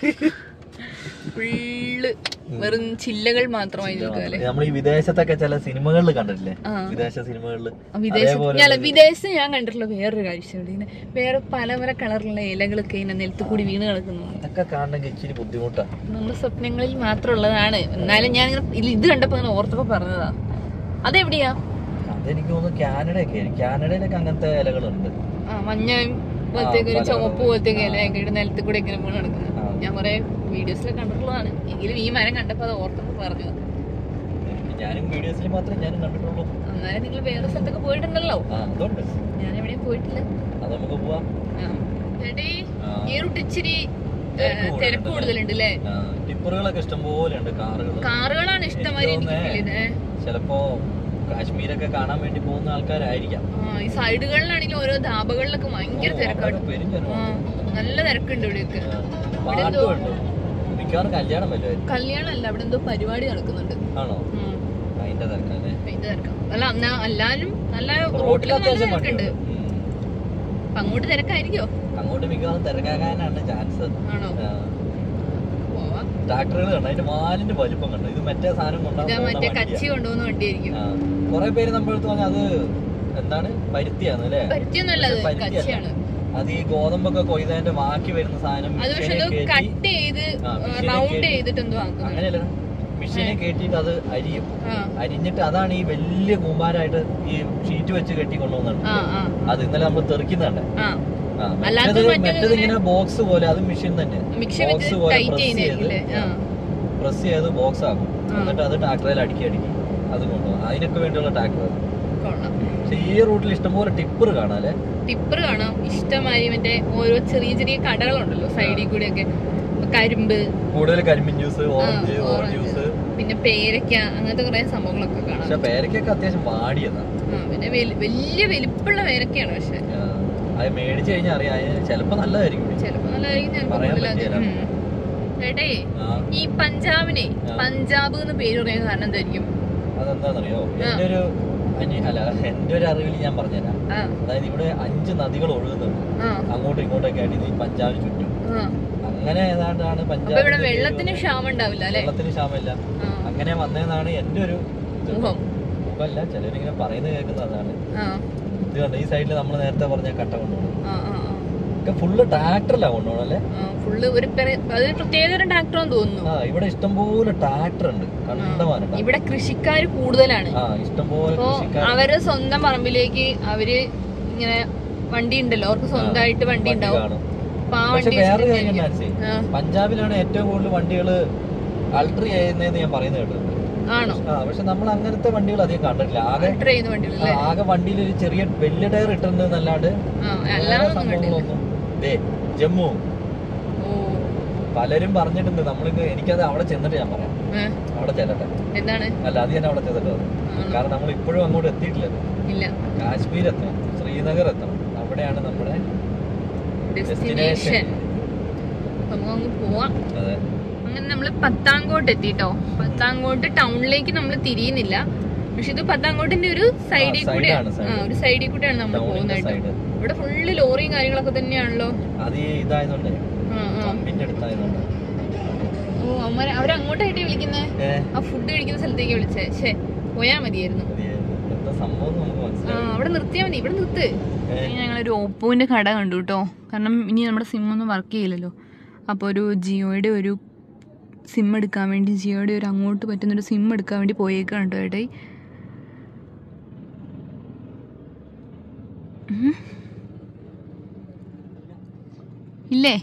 ഫുള്ള് വെറും ചില്ലകൾ മാത്രമായി നിൽക്കുക അല്ലേ നമ്മൾ ഈ വിദേശത്തൊക്കെ ചില സിനിമകളിൽ കണ്ടിട്ടില്ലേ ആ. വിദേശ സിനിമകളിൽ വിദേശത്ത് ഞാൻ വിദേശത്ത് ഞാൻ കണ്ടിട്ടുള്ള വേറൊരു കാഴ്ചയുണ്ട് ഇങ്ങനെ വേറെ പല പല കളറിലുള്ള ഇലകളൊക്കെ ഇങ്ങനെ നിലത്ത് കൂടി വീണ് കിടക്കുന്നു അതൊക്കെ കാണണമെങ്കിൽ ഇച്ചിരി ബുദ്ധിമുട്ടാ നമ്മുടെ സ്വപ്നങ്ങളിൽ മാത്രമുള്ളതാണ് എന്നാലും ഞാൻ ഇങ്ങനെ ഇത് ഇത് കണ്ടപ്പോ ഇങ്ങനെ ഓർത്തപ്പോ പറഞ്ഞതാ അതെവിടെയാ അതെനിക്ക് തോന്നുന്നു കാനഡയൊക്കെ ആയിരിക്കും കാനഡയിലൊക്കെ അങ്ങനത്തെ ഇലകളുണ്ട് ആ മഞ്ഞയും പോലത്തേക്ക് ഒരു പല ചുവപ്പ് കളറ്. പോലത്തേക്ക് ആ. ഇലയൊക്കെ ഇട്ട് നിലത്ത് കൂടെ ഇങ്ങനെ വീണ് കിടക്കുന്നത് ആ. ഞാൻ കുറെ വീഡിയോസിലൊക്കെ കണ്ടിട്ടുള്ളതാണ് എങ്കിലും ഈ മരം കണ്ടപ്പോ അത് ഓർത്തപ്പോ പറഞ്ഞതാ എനിക്ക് ഞാനും വീഡിയോസിൽ മാത്രമേ ഞാനും കണ്ടിട്ടുള്ളൂ അന്നേരം നിങ്ങൾ വേറെ സ്ഥലത്തൊക്കെ പോയിട്ടുണ്ടല്ലോ ആ അതുണ്ട് ഞാൻ എവിടെയും പോയിട്ടില്ല അത് നമുക്ക് പോവാം ആ. ചേട്ടീ ആ. ഈ റൂട്ട് ഇച്ചിരി ഏ, തിരക്ക് തിരക്ക് കൂടുതലുണ്ട് അല്ലേ ആ, ടിപ്പറുകളൊക്കെ ഇഷ്ടംപോലെ ഉണ്ട് കാറുകൾ കാറുകളാണ് ഇഷ്ടംമാതിരി എനിക്ക് എനിക്ക് ഫീൽ ചെയ്തേ ചിലപ്പോ കാശ്മീരൊക്കെ കാണാൻ വേണ്ടി പോകുന്ന ആൾക്കാരായിരിക്കാം ആ ഈ സൈഡുകളിലാണെങ്കിലും ഓരോ ധാബകളിലൊക്കെ ഭയങ്കര തിരക്കാണ് പെരിഞ്ഞു ആ നല്ല തിരക്കുണ്ട് ഇവിടെയൊക്കെ പാട്ടും ഉണ്ട് മിക്കവാറും കല്യാണം വല്ലതായിരിക്കും കല്യാണമല്ല അവിടെ എന്തോ പരിപാടി നടക്കുന്നുണ്ട് ആണോ ഉം. അതിന്റെ തിരക്കല്ലേ അതിന്റെ തിരക്കാം അല്ല എന്നാ എല്ലാരും നല്ല റോട്ടിൽ റോട്ടിൽ നല്ല അത്യാവശ്യം തിരക്കുണ്ട് വണ്ടിയുണ്ട് ഉം. അപ്പൊ അങ്ങോട്ട് തിരക്കായിരിക്കോ അങ്ങോട്ട് മിക്കവാറും തിരക്കാകാനാണ് ചാൻസ് ആണോ പോവാ ട്രാക്ടറുകൾ കണ്ടു അതിന്റെ വാലിന്റെ വലിപ്പം കണ്ടു ഇത് മറ്റേ സാധനം ഇതാ കൊണ്ടാണ് മറ്റേ കച്ചി കൊണ്ടുപോകുന്ന വണ്ടിയായിരിക്കും കുറെ പേര് നമ്മുടെ അടുത്ത് പറഞ്ഞ അത് എന്താണ് പരുത്തിയാണ് അല്ലേ പരുത്തിയൊന്നുമല്ല അത് പക്ഷെ പരുത്തിയല്ല. കച്ചിയാണ് അത് ഈ ഗോതമ്പൊക്കെ കൊയ്തതിന്റെ ബാക്കി വരുന്ന സാധനം അത് പക്ഷെ മിഷീനിൽ അത് കയറ്റി- കട്ട് ചെയ്ത് ആ, മിഷീനിൽ റൗണ്ട് കയറ്റി- ചെയ്തിട്ട് എന്തോ ആക്കുന്നത് അങ്ങനെയല്ല മെഷീനെ കയറ്റിയിട്ട് അത് അരിയും ആ അരിഞ്ഞിട്ട് അതാണ് ഈ വലിയ കൂമ്പാരായിട്ട് ഈ ഷീറ്റ് വെച്ച് കെട്ടി കൊണ്ടുവന്നുണ്ട് ആ ആ അത് ഇന്നലെ നമ്മൾ തെറിക്കുന്നുണ്ട് ആ ആ, അല്ലാത്തത് മറ്റേത് മറ്റേത് മറ്റേത് ഇങ്ങനെ ബോക്സ് പോലെ അത് മെഷീൻ തന്നെ മിക്സി ബോക്സ് വെച്ച് പോലെ ടൈറ്റ് പ്രസ് ചെയ്ത് ചെയ്യുന്നതായിരിക്കില്ലേ ആ പ്രസ് ചെയ്ത് ബോക്സ് ആക്കും ആ. എന്നിട്ട് അത് ട്രാക്ടറിൽ അടുക്കി അടുക്കി അത് കൊണ്ടുപോകും അതിനൊക്കെ വേണ്ടിയുള്ള ട്രാക്ടർ കൊള്ളാം പക്ഷെ ഈ റൂട്ടിൽ ഇഷ്ടംപോലെ ടിപ്പർ കാണാം അല്ലേ ടിപ്പർ കാണാം ഇഷ്ടമായി മറ്റേ ഓരോ ചെറിയ ചെറിയ കടകളുണ്ടല്ലോ സൈഡിൽ കൂടെയൊക്കെ കരിമ്പ് കൂടുതൽ കരിമ്പിൻ ജ്യൂസ് ആ, ഓറഞ്ച് ഓറഞ്ച് ഓറഞ്ച്. ജ്യൂസ് പിന്നെ പേരയ്ക്ക അങ്ങനത്തെ കുറെ സംഭവങ്ങളൊക്കെ കാണാം പക്ഷെ പേരക്കൊക്കെ അത്യാവശ്യം വാടിയതാ ആ പിന്നെ വെലി- വലിയ വലിപ്പുള്ള പേരക്കയാണ് പക്ഷെ ആ, അത് മേടിച്ചു കഴിഞ്ഞാൽ അറിയാം അതിന് ചിലപ്പോ നല്ലതായിരിക്കും ചിലപ്പോ നല്ലതായിരിക്കും ചിലപ്പോ പറയാൻ കൊള്ളില്ലാതെ പറ്റില്ല. ചേട്ടേ ആ, ഈ പഞ്ചാബിനെ ആ. പഞ്ചാബ് എന്ന് പേര് പറയാൻ കാരണം എന്തായിരിക്കും അതെന്താണെന്നറിയോ ആ. എന്റെ ഒരു അനി- അല്ല എന്റെ ഒരു അറിവിൽ ഞാൻ പറഞ്ഞുതരാം ആ അതായത് ഇവിടെ അഞ്ച് നദികൾ ഒഴുകുന്നുണ്ട് ആ അങ്ങോട്ടും ഇങ്ങോട്ടൊക്കെ ആയിട്ട് ഈ പഞ്ചാബിന് ചുറ്റും ആ അങ്ങനെ ഏതാണ്ടാണ് അപ്പൊ പഞ്ചാബ് ഇവിടെ വെള്ളത്തിന് ക്ഷാമം ഉണ്ടാവില്ല അല്ലെ വെള്ളത്തിന് ക്ഷാമമില്ല അങ്ങനെ വന്നതെന്നാണ് എന്റെ ഒരു ഇത്. ഊഹം മുഖമല്ല ചിലരിങ്ങനെ പറയുന്നത് കേൾക്കുന്നത് അതാണ് ആ ഇത് കണ്ടോ ഈ സൈഡിൽ നമ്മൾ നേരത്തെ പറഞ്ഞ കട്ട കൊണ്ടുപോകും ആ ആ ആ. ഒക്കെ ഫുള്ള് ട്രാക്ടറിലാ കൊണ്ടുപോകണല്ലേ ഫുള്ള് ഒരു പെര- അതൊരു പ്രത്യേകതരം ട്രാക്ടറാന്ന് തോന്നുന്നു ആ ഇവിടെ ഇഷ്ടംപോലെ ട്രാക്ടർ ഉണ്ട് കണ്ടമാനം ഇവിടെ കൃഷിക്കാർ കൂടുതലാണ് ആ ഇഷ്ടംപോലെ അപ്പോ കൃഷിക്കാർ അവര് സ്വന്തം പറമ്പിലേക്ക് അവര് ഇങ്ങനെ വണ്ടി ഉണ്ടല്ലോ അവർക്ക് സ്വന്തമായിട്ട് വണ്ടി വണ്ടി ഉണ്ടാവും കാണും അപ്പൊ ആ പക്ഷെ വണ്ടി വേറെ വെച്ചിട്ട് കാര്യം നാൻസി ആ, പഞ്ചാബിലാണ് ഏറ്റവും കൂടുതൽ വണ്ടികൾ അൾട്രി ചെയ്യുന്നതെന്ന് ഞാൻ പറയുന്നത് കേട്ടിട്ടുണ്ട് ആണോ ആ പക്ഷെ നമ്മൾ അങ്ങനത്തെ വണ്ടികൾ അധികം കണ്ടിട്ടില്ല ആകെ അൾട്ര ചെയ്യുന്ന ആ, വണ്ടികളല്ലേ ആകെ വണ്ടിയിൽ ഒരു ചെറിയ വലിയ ടയർ ഇട്ടിട്ടുണ്ട് എന്നല്ലാണ്ട് ആ വേറെ അല്ലാതെ ഒന്നും കണ്ടില്ല സംഭവങ്ങളൊന്നും ദേ ജമ്മു ഓ പലരും പറഞ്ഞിട്ടുണ്ട് നമ്മളിത് എനിക്കത് അവിടെ ചെന്നിട്ട് ഞാൻ പറയാം ഏ, അവിടെ ചെല്ലട്ടെ എന്താണ് അല്ല അത് ഞാൻ അവിടെ ചെന്നിട്ട് പറയാം. ആണോ? കാരണം നമ്മൾ ഇപ്പോഴും അങ്ങോട്ട് എത്തിയിട്ടില്ല ഇല്ല കാശ്മീർ എത്തണം ശ്രീനഗർ എത്തണം അവിടെയാണ് നമ്മുടെ ഡെസ്റ്റിനേഷൻ നമുക്ക് അങ്ങ് പോവാം അതെ അങ്ങനെ നമ്മൾ പത്താങ്കോട്ട് എത്തിട്ടോ പത്താങ്കോട്ട് ടൗണിലേക്ക് നമ്മൾ തിരിയുന്നില്ല പക്ഷെ ഇത് പത്താങ്കോട്ടിന്റെ ഒരു സൈഡിൽ side കൂടെ ആണ്, side. ആ ഒരു സൈഡിൽ കൂടെയാണ് നമ്മൾ ടൗണിന്റെ പോകുന്നത് സൈഡ് ഇവിടെ ഫുള്ള് ലോറിയും കാര്യങ്ങളൊക്കെ തന്നെയാണല്ലോ അത് ഈ ഇതായതുകൊണ്ട് ആ, ആ. പമ്പിന്റെ അടുത്തായതുകൊണ്ട് ഓ അമ്മ അവരങ്ങോട്ടായിട്ടേ വിളിക്കുന്നേ ഏ ആ ഫുഡ് കഴിക്കുന്ന സ്ഥലത്തേക്ക് വിളിച്ചേ ഛേ പോയാ മതിയായിരുന്നു മതിയായിരുന്നു. എന്താ സംഭവം എന്ന് നമുക്ക് ആ മനസ്സിലായി അവിടെ നിർത്തിയാ മതി ഇവിടെ നിർത്ത് ഏ. ഞങ്ങളൊരു ഓപ്പോന്റെ കട കണ്ടു കേട്ടോ കാരണം ഇനി നമ്മുടെ സിം ഒന്നും വർക്ക് ചെയ്യില്ലല്ലോ അപ്പോൾ ഒരു ജിയോയുടെ ഒരു സിം എടുക്കാൻ വേണ്ടി ജിയോയുടെ ഒരു അങ്ങോട്ട് പറ്റുന്നൊരു സിം എടുക്കാൻ വേണ്ടി പോയേക്കാണ് കേട്ടോ ഏട്ടായി ഉം. ഇല്ലേ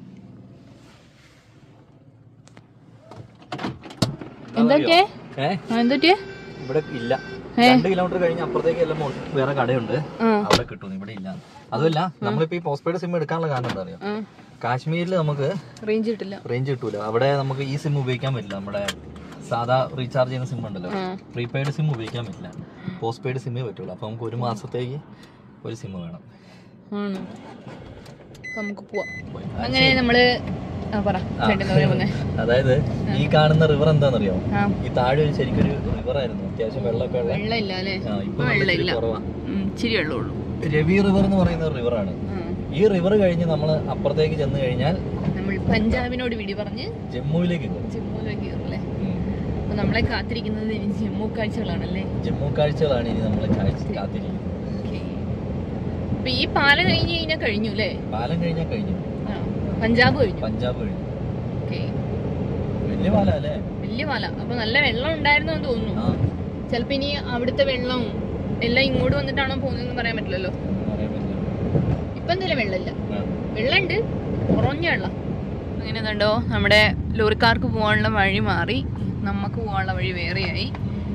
എന്തൊക്കെ ഏ എന്തൊക്കെ ഇവിടെ ഇല്ല ഏ? രണ്ട് കിലോമീറ്റർ കഴിഞ്ഞ് അപ്പുറത്തേക്ക് എല്ലാം മോ- വേറെ കടയുണ്ട് ആ അവിടെ കിട്ടും ഇവിടെ ഇല്ല അതുമല്ല നമ്മളിപ്പോ ഈ പോസ്റ്റ് പെയ്ഡ് സിം എടുക്കാനുള്ള കാരണം എന്താ അറിയോ ആ കാശ്മീരിൽ നമുക്ക് റേഞ്ച് കിട്ടില്ല റേഞ്ച് കിട്ടൂല അവിടെ നമുക്ക് ഈ സിം ഉപയോഗിക്കാൻ പറ്റില്ല നമ്മുടെ സാധാ റീചാർജ് ചെയ്യുന്ന സിം ഉണ്ടല്ലോ ആ പ്രീപെയ്ഡ് സിം ഉപയോഗിക്കാൻ പറ്റില്ല പോസ്റ്റ് പെയ്ഡ് സിമ്മേ പറ്റുള്ളൂ അപ്പൊ നമുക്ക് ഒരു മാസത്തേക്ക് ഒരു സിം വേണം ആണ് അപ്പൊ നമുക്ക് പോവാം പോയി. അങ്ങനെ നമ്മള് ആ പറ ആ. ചേട്ടൻ പറയാൻ വന്നേ അതായത് ഈ കാണുന്ന റിവർ എന്താണെന്നറിയോ ആ ഈ താഴെ ഒരു ശരിക്കും ഒരു റിവർ ആയിരുന്നു അത്യാവശ്യം വെള്ളമൊക്കെ ഉള്ള വെള്ളം ഇല്ല അല്ലേ ആ, ഇപ്പൊ ഇപ്പൊ വെള്ളം ഇച്ചിരി ഇല്ല കുറവാ. ഉം, ഇച്ചിരി വെള്ളമുള്ളൂ രവി റിവർ എന്ന് പറയുന്ന ഒരു റിവറാണ് ആ. ഈ റിവർ കഴിഞ്ഞ് നമ്മൾ അപ്പുറത്തേക്ക് ചെന്ന് കഴിഞ്ഞാൽ നമ്മൾ പഞ്ചാബിനോട് വിടി പറഞ്ഞ് ജമ്മുവിലേക്ക് പോകും ജമ്മുവിലേക്ക് കയറല്ലേ ഉം. അപ്പൊ നമ്മളെ കാത്തിരിക്കുന്നത് ഇനി ജമ്മു കാഴ്ചകളാണല്ലേ ജമ്മു കാഴ്ചകളാണ് ഇനി നമ്മൾ കാത്തിരിക്കുന്നത് ഓക്കേ. അപ്പൊ ഈ പാലം കഴിഞ്ഞ് കഴിഞ്ഞാൽ കഴിഞ്ഞു അല്ലേ പാലം കഴിഞ്ഞാൽ കഴിഞ്ഞു ആ, പഞ്ചാബ് കഴിഞ്ഞു പഞ്ചാബ് കഴിഞ്ഞു ഓക്കെ വലിയ പാലം അല്ലേ വലിയ പാല അപ്പൊ നല്ല വെള്ളം ഉണ്ടായിരുന്നു എന്ന് തോന്നുന്നു ആ ചിലപ്പോ ഇനി അവിടുത്തെ വെള്ളവും എല്ലാം ഇങ്ങോട്ട് വന്നിട്ടാണോ പോകുന്നതെന്ന് പറയാൻ പറ്റില്ലല്ലോ ഒന്നും അറിയാൻ പറ്റില്ല ഇപ്പൊ എന്തായാലും വെള്ളമില്ല ആ. വെള്ളമുണ്ട് കുറഞ്ഞ വെള്ളം അങ്ങനെ കണ്ടോ നമ്മുടെ ലോറിക്കാർക്ക് പോകാനുള്ള വഴി മാറി നമുക്ക് പോകാനുള്ള വഴി വേറെയായി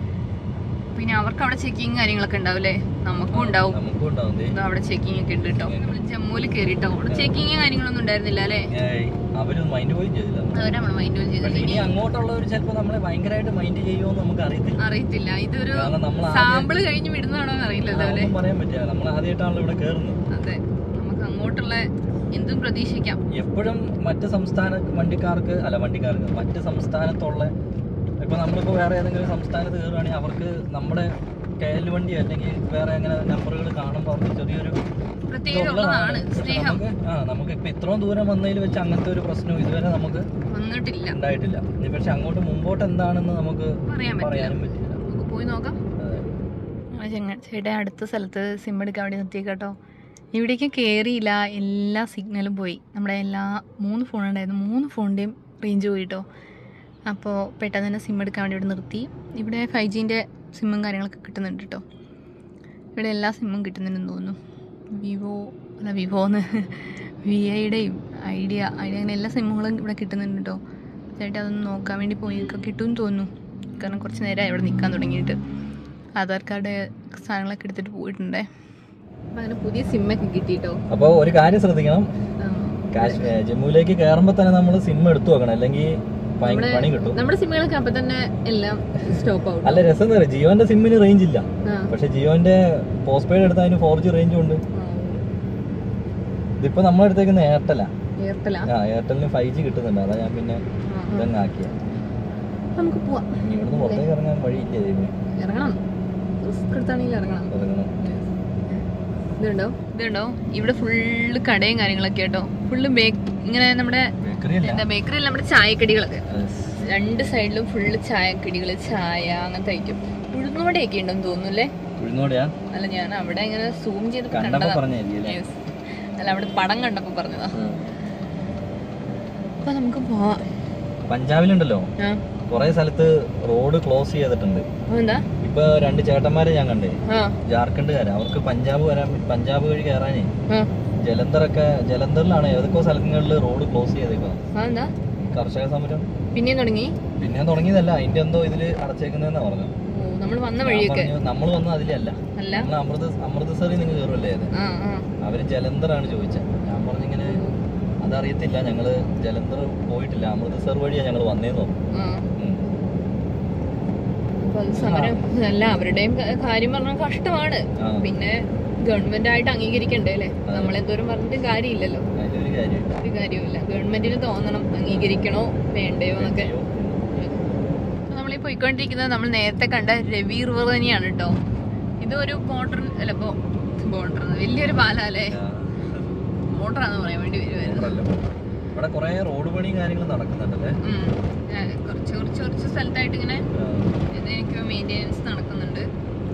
പിന്നെ അവർക്ക് അവിടെ ചെക്കിങ് കാര്യങ്ങളൊക്കെ ഉണ്ടാവില്ലേ നമുക്കും ഉണ്ടാവും നമുക്കും ഉണ്ടാവും ദേ. ഇതാ അവിടെ ചെക്കിങ് ഒക്കെ ഉണ്ട് കേട്ടോ നമ്മൾ ജമ്മുവിൽ കയറിട്ടോ അവിടെ ചെക്കിങ് കാര്യങ്ങളൊന്നും ഉണ്ടായിരുന്നില്ല അല്ലേ ഏയ്, അവര് മൈൻഡ് പോയി ചെയ്തില്ല അവരെ നമ്മൾ മൈൻഡ് പക്ഷെ ചെയ്തില്ല ഇനി അങ്ങോട്ടുള്ളവർ ചിലപ്പോ നമ്മളെ ഭയങ്കരമായിട്ട് മൈൻഡ് ചെയ്യുമോ നമുക്ക് അറിയത്തില്ല അറിയത്തില്ല ഇതൊരു കാരണം നമ്മൾ സാമ്പിള് കഴിഞ്ഞ് വിടുന്നതാണോ എന്ന് അറിയില്ലല്ലോ അല്ലേ ഒന്നും പറയാൻ പറ്റില്ല നമ്മൾ ആദ്യമായിട്ടാണല്ലോ ഇവിടെ കയറുന്നത് അതെ നമുക്ക് അങ്ങോട്ടുള്ള എന്തും പ്രതീക്ഷിക്കാം എപ്പോഴും മറ്റ് സംസ്ഥാന വണ്ടിക്കാർക്ക് അല്ല വണ്ടിക്കാർക്ക് മറ്റ് സംസ്ഥാനത്തുള്ള ഇപ്പൊ നമ്മളിപ്പോ വേറെ ഏതെങ്കിലും സംസ്ഥാനത്ത് കയറുകയാണെങ്കിൽ അവർക്ക് നമ്മുടെ കെ എൽ വണ്ടി അല്ലെങ്കിൽ വേറെ അങ്ങനെ നമ്പറുകൾ കാണുമ്പോൾ അവർക്ക് ചെറിയൊരു പ്രത്യേകത ഇതുള്ളതാണ്. ഉള്ളതാണ് പക്ഷെ സ്നേഹം നമുക്ക് ആ നമുക്ക് ഇപ്പൊ ഇത്രയും ദൂരം വന്നതിൽ വെച്ച് അങ്ങനത്തെ ഒരു പ്രശ്നം ഇതുവരെ നമുക്ക് വന്നിട്ടില്ല ഉണ്ടായിട്ടില്ല ഇനി പക്ഷെ അങ്ങോട്ട് മുമ്പോട്ട് എന്താണെന്ന് നമുക്ക് പറയാൻ പറ്റില്ല പറയാനും പറ്റില്ല നമുക്ക് പോയി നോക്കാം അതെ. ആ ചെങ്ങ ചേട്ടാ അടുത്ത സ്ഥലത്ത് സിം എടുക്കാൻ വേണ്ടി നിർത്തിയ കേട്ടോ ഇവിടേക്ക് കയറിയില്ല എല്ലാ സിഗ്നലും പോയി നമ്മുടെ എല്ലാ മൂന്ന് ഫോൺ ഉണ്ടായിരുന്നു മൂന്ന് ഫോണിൻ്റെയും റേഞ്ച് പോയി കേട്ടോ അപ്പോൾ പെട്ടെന്ന് തന്നെ സിം എടുക്കാൻ വേണ്ടി ഇവിടെ നിർത്തി ഇവിടെ ഫൈവ് ജീൻ്റെ സിമ്മും കാര്യങ്ങളൊക്കെ കിട്ടുന്നുണ്ട് കേട്ടോ ഇവിടെ എല്ലാ സിമ്മും കിട്ടുന്നുണ്ടെന്ന് തോന്നുന്നു വിവോ അല്ല വിവോ എന്ന് വി ഐയുടെയും ഐഡിയ ഐഡിയ അങ്ങനെ എല്ലാ സിമ്മുകളും ഇവിടെ കിട്ടുന്നുണ്ട് കേട്ടോ ചേട്ടാ അതൊന്ന് നോക്കാൻ വേണ്ടി പോയി കിട്ടുമെന്ന് തോന്നുന്നു കാരണം കുറച്ച് നേരമായി ഇവിടെ നിൽക്കാൻ തുടങ്ങിയിട്ട് ആധാർ കാർഡ് സാധനങ്ങളൊക്കെ എടുത്തിട്ട് പോയിട്ടുണ്ടേ അപ്പം അങ്ങനെ പുതിയ സിമ്മൊക്കെ കിട്ടിയിട്ടോ അപ്പൊ ഒരു കാര്യം ശ്രദ്ധിക്കണം കാശ് ഏ, ജമ്മുവിലേക്ക് കയറുമ്പോ തന്നെ നമ്മൾ സിം എടുത്തു വെക്കണം അല്ലെങ്കിൽ ഭയ- നമ്മുടെ- പണി കിട്ടും നമ്മുടെ സിമ്മുകളൊക്കെ അപ്പം തന്നെ എല്ലാം സ്റ്റോപ്പ് ആവും അല്ല രസം എന്താ പറയുക ജിയോന്റെ സിമ്മിന് റേഞ്ച് ഇല്ല ആ. പക്ഷെ ജിയോന്റെ പോസ്റ്റ് പെയ്ഡ് എടുത്താൽ അതിന് ഫോർ ജി റേഞ്ചും ഉണ്ട് ഇതിപ്പോ നമ്മൾ എടുത്തേക്കുന്ന എയർടെലാ എയർടെലാ ആ എയർടെലിന് ഫൈവ് ജി കിട്ടുന്നുണ്ട് അതാ ഞാൻ പിന്നെ ഇതങ്ങ് ആക്കിയ നമുക്ക് പോവാം ഇനി ഇവിടുന്ന് പുറത്തേക്ക് ഇറങ്ങാൻ വഴിയില്ല ദൈവമേ. ഇറങ്ങണം റിസ്ക് എടുത്താണെങ്കിൽ ഇറങ്ങണം ഇറങ്ങണം ഇതുണ്ടോ ഇതുണ്ടോ ഇവിടെ ഫുള്ള് കടയും കാര്യങ്ങളൊക്കെ കേട്ടോ ഫുള്ള് ബേക്ക് ഇങ്ങനെ നമ്മുടെ ബേക്കറി അല്ല എന്താ ബേക്കറി അല്ല നമ്മുടെ ചായക്കടികളൊക്കെ Yes. രണ്ട് സൈഡിലും ഫുള്ള് ചായക്കടികൾ ചായ അങ്ങനത്തെ ഐറ്റം ഉഴുന്നോടെയൊക്കെ ഉണ്ടെന്ന് തോന്നുന്നു അല്ലേ ഉഴുന്നോടെയാ അല്ല ഞാൻ അവിടെ ഇങ്ങനെ സൂം ചെയ്ത് കണ്ടപ്പോ കണ്ടതാ പറഞ്ഞല്ലേ Yes. അല്ല അവിടെ പടം കണ്ടപ്പോ പറഞ്ഞതാ അപ്പൊ നമുക്ക് പോവാം പഞ്ചാബിലുണ്ടല്ലോ ആ കുറെ സ്ഥലത്ത് റോഡ് ക്ലോസ് ചെയ്തിട്ടുണ്ട് അപ്പൊ എന്താ ഇപ്പൊ രണ്ട് ചേട്ടന്മാരെ ഞാൻ കണ്ടേ ആ ജാർഖണ്ഡുകാരെ അവർക്ക് പഞ്ചാബ് വരാൻ പഞ്ചാബ് വഴി കയറാനേ ആ ജലന്ധറൊക്കെ ജലന്ധറിലാണ് ഏതൊക്കെ സ്ഥലങ്ങളിൽ റോഡ് ക്ലോസ് ചെയ്തേക്കുക അതെന്താ കർഷക സമരം പിന്നെയും തുടങ്ങി പിന്നെ തുടങ്ങിയതല്ല അതിന്റെ എന്തോ ഇതില് അടച്ചേക്കുന്നതെന്നാ പറഞ്ഞു ഓ നമ്മൾ വന്ന വഴിയൊക്കെ നമ്മൾ വന്ന അതിലല്ല അല്ല നമ്മൾ അമൃത അമൃതസറിൽ നിങ്ങൾ കയറുമല്ലേ അത് ആ ആ അവര് ജലന്ധറാണ് ചോദിച്ചത് ഞാൻ പറഞ്ഞിങ്ങനെ അതറിയത്തില്ല ഞങ്ങള് ജലന്ധർ പോയിട്ടില്ല അമൃതസർ വഴിയാ ഞങ്ങൾ വന്നേന്ന് പറഞ്ഞു ആ ഉം. അപ്പൊ അത് സമരം അല്ല അവരുടെയും ക- കാര്യം പറഞ്ഞാൽ കഷ്ടമാണ് ആ. പിന്നെ ഗവൺമെന്റ് ആയിട്ട് അംഗീകരിക്കണ്ടേ അല്ലേ നമ്മളെന്തോരം പറഞ്ഞിട്ട് കാര്യമില്ലല്ലോ അതിലൊരു കാര്യമില്ല ഒരു കാര്യമില്ല ഗവൺമെന്റിന് തോന്നണം അംഗീകരിക്കണോ വേണ്ടയോ എന്നൊക്കെ നമ്മൾ ഈ പോയിക്കൊണ്ടിരിക്കുന്നത് നമ്മൾ നേരത്തെ കണ്ട രവി റിവർ തന്നെയാണ് കേട്ടോ ഇത് ഒരു മോട്ടർ അല്ല ഇപ്പോ മോട്ടർ വലിയൊരു പാലല്ലേ മോട്ടറാന്ന് പറയാൻ വേണ്ടി വരുമായിരുന്നു ഇവിടെ കുറെ റോഡ് പണിയും കാര്യങ്ങളും നടക്കുന്നുണ്ടല്ലേ ഉം. ആ, കുറച്ച് കുറച്ച് കുറച്ച് സ്ഥലത്തായിട്ട് ഇങ്ങനെ ആ. എനിക്ക് മെയിൻ്റെനൻസ് നടക്കുന്നുണ്ട്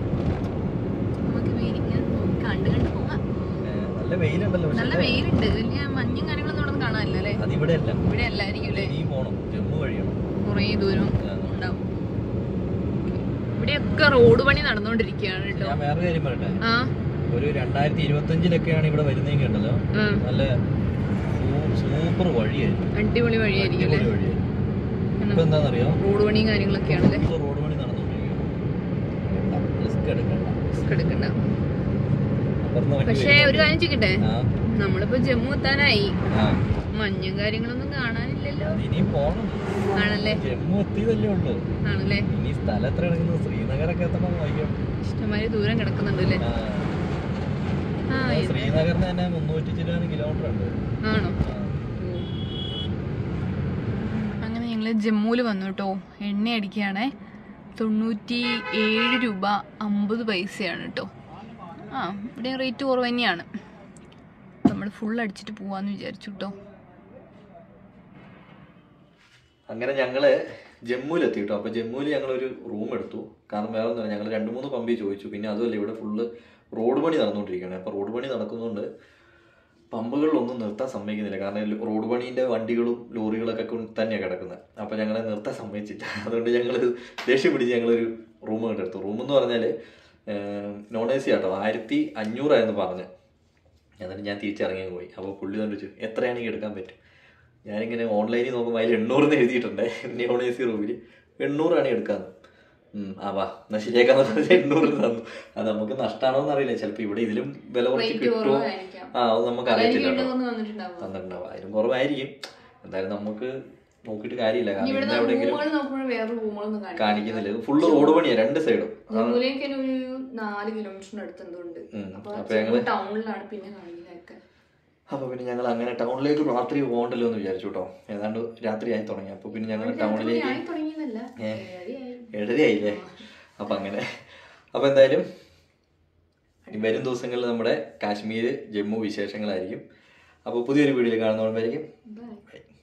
നമുക്ക് വെയിൽ ഇങ്ങനെ നോക്കി കണ്ട് കണ്ട് പോകാം ഏ, നല്ല വെയിലുണ്ടല്ലോ നല്ല പക്ഷെ വെയിലുണ്ട് വലിയ മഞ്ഞും കാര്യങ്ങളൊന്നും ഇവിടെ കാണാനില്ല അല്ലേ അതിവിടെ അല്ല ഇവിടെ അല്ലായിരിക്കും അല്ലേ ഇനിയും പോണം ജമ്മു വഴിയാണ് കുറേ ദൂരം ആ. ഉണ്ടാവും ഇവിടെയൊക്കെ റോഡ് പണി നടന്നുകൊണ്ടിരിക്കുകയാണ് കേട്ടോ ഞാൻ വേറെ കാര്യം പറയട്ടെ ആ ഒരു രണ്ടായിരത്തി ഇരുപത്തി അഞ്ചിലൊക്കെയാണ് ഇവിടെ വരുന്നതെങ്കിൽ ഉണ്ടല്ലോ ഉം. നല്ല സൂപ്പർ വഴിയായിരുന്നു അടിപൊളി വഴിയായിരിക്കും അല്ലേ അടിപൊളി വഴിയായിരുന്നു ഇപ്പൊ എന്താണെന്നറിയോ റോഡ് പണിയും കാര്യങ്ങളൊക്കെയാണല്ലേ full റോഡ് പണി നടന്നുകൊണ്ടിരിക്കുകയാണ് റിസ്ക് എടുക്കണ്ട റിസ്ക് എടുക്കണ്ട അപ്പുറന്ന് വണ്ടി പക്ഷേ വരും. ഒരു കാര്യം ചെയ്യട്ടെ ആ നമ്മളിപ്പോ ജമ്മു എത്താനായി ആ മഞ്ഞും കാര്യങ്ങളൊന്നും കാണാനില്ലല്ലോ അത് ഇനിയും പോണം ആണല്ലേ ജമ്മു എത്തിയതല്ലേ ഉള്ളൂ ആണല്ലേ ഇനി സ്ഥലം എത്ര കിടക്കുന്നത് ശ്രീനഗറൊക്കെ എത്തണം നോക്കിയോ ഇഷ്ടമാതിരി ദൂരം കിടക്കുന്നുണ്ട് അല്ലേ ആ. ആ ഇത് ശ്രീനഗറിന് തന്നെ മുന്നൂറ്റി ചില്ലാനും കിലോമീറ്റർ ഉണ്ട് ആണോ ആ. അങ്ങനെ ഞങ്ങൾ ജമ്മുവിൽ വന്നു കേട്ടോ എണ്ണ അടിക്കുകയാണേ തൊണ്ണൂറ്റി ഏഴ് രൂപ അമ്പത് പൈസയാണ് കേട്ടോ ആ ഇവിടെ റേറ്റ് കുറവ് തന്നെയാണ് നമ്മൾ ഫുൾ അടിച്ചിട്ട് പോവാന്ന് വിചാരിച്ചു കേട്ടോ അങ്ങനെ ഞങ്ങള് ജമ്മുവിലെത്തി കേട്ടോ അപ്പൊ ജമ്മുവിൽ ഞങ്ങൾ ഒരു റൂം എടുത്തു കാരണം വേറെ ഒന്നുമില്ല ഞങ്ങൾ രണ്ട് മൂന്ന് പമ്പി ചോദിച്ചു പിന്നെ അതുമല്ല ഇവിടെ ഫുള്ള് റോഡ് പണി നടന്നുകൊണ്ടിരിക്കുകയാണ് അപ്പൊ റോഡ് പണി നടക്കുന്നതുകൊണ്ട് പമ്പുകളിലൊന്നും നിർത്താൻ സമ്മതിക്കുന്നില്ല കാരണം ഈ റോഡ് പണീന്റെ വണ്ടികളും ലോറികളൊക്കെ കൊണ്ട് തന്നെയാണ് കിടക്കുന്നത് അപ്പൊ ഞങ്ങളെ നിർത്താൻ സമ്മതിച്ചില്ല അതുകൊണ്ട് ഞങ്ങൾ ദേഷ്യം പിടിച്ച് ഞങ്ങളൊരു റൂം കണ്ടെടുത്തു റൂം എന്ന് പറഞ്ഞാൽ നോൺ എ സി ആട്ടോ ആയിരത്തി അഞ്ഞൂറായിരുന്നു പറഞ്ഞത് എന്നിട്ട് ഞാൻ തിരിച്ചിറങ്ങി പോയി അപ്പോൾ പുള്ളി തന്നെ ചോദിച്ചു എത്രയാണെങ്കിൽ എടുക്കാൻ പറ്റും ഞാനിങ്ങനെ ഓൺലൈനിൽ നോക്കുമ്പോൾ അതിൽ എണ്ണൂറിന് എഴുതിയിട്ടുണ്ട് നോൺ എ സി റൂമിൽ എണ്ണൂറാണ് എടുക്കാന്ന് ഉം, ആ വാ എന്നാ ശരിയാക്കാന്ന് പറഞ്ഞാൽ എണ്ണൂറിന് തന്നു അത് നമുക്ക് നഷ്ടമാണോ എന്ന് അറിയില്ല ചിലപ്പോൾ ഇവിടെ ഇതിലും വില കുറച്ച് Rate കിട്ടുമോ കുറവായിരിക്കാം. ആ അത് നമുക്ക് അറിയത്തില്ല കേട്ടോ വന്നിട്ടുണ്ടാവും തന്നിട്ടുണ്ടാവും അതിലും കുറവായിരിക്കും എന്തായാലും നമുക്ക് നോക്കിയിട്ട് കാര്യമില്ല കാരണം ഇവിടെ ഇന്ന് എവിടെയെങ്കിലും റൂമുകൾ നോക്കുമ്പോൾ വേറെ റൂമുകളൊന്നും കാണിക്കും കാണിക്കുന്നില്ല ഫുള്ള് റോഡ് പണിയാ രണ്ട് സൈഡും ജമ്മുവിലേക്ക് തന്നെ ഒരു നാല് കിലോമീറ്ററിന് അടുത്ത് എന്തോ ഉണ്ട് ഉം. അപ്പൊ അപ്പൊ ജമ്മു ഞങ്ങള് ടൗണിലാണ് പിന്നെ കാണിക്കുന്നതൊക്കെ അപ്പൊ പിന്നെ ഞങ്ങൾ അങ്ങനെ ടൗണിലേക്ക് രാത്രി പോകണ്ടല്ലോ എന്ന് വിചാരിച്ചു കേട്ടോ ഏതാണ്ട് രാത്രി ആയി തുടങ്ങി അപ്പൊ പിന്നെ ഞങ്ങൾ ടൗണിലേക്ക് ആയി തുടങ്ങിയതല്ല ഏ. ഏഴരയായി. ഏഴരയായില്ലേ അപ്പൊ അങ്ങനെ അപ്പൊ എന്തായാലും ഇനി വരും ദിവസങ്ങളിൽ നമ്മുടെ കാശ്മീർ ജമ്മു വിശേഷങ്ങളായിരിക്കും അപ്പോൾ പുതിയൊരു വീഡിയോയിൽ കാണുന്നവരായിരിക്കും Bye. ബൈ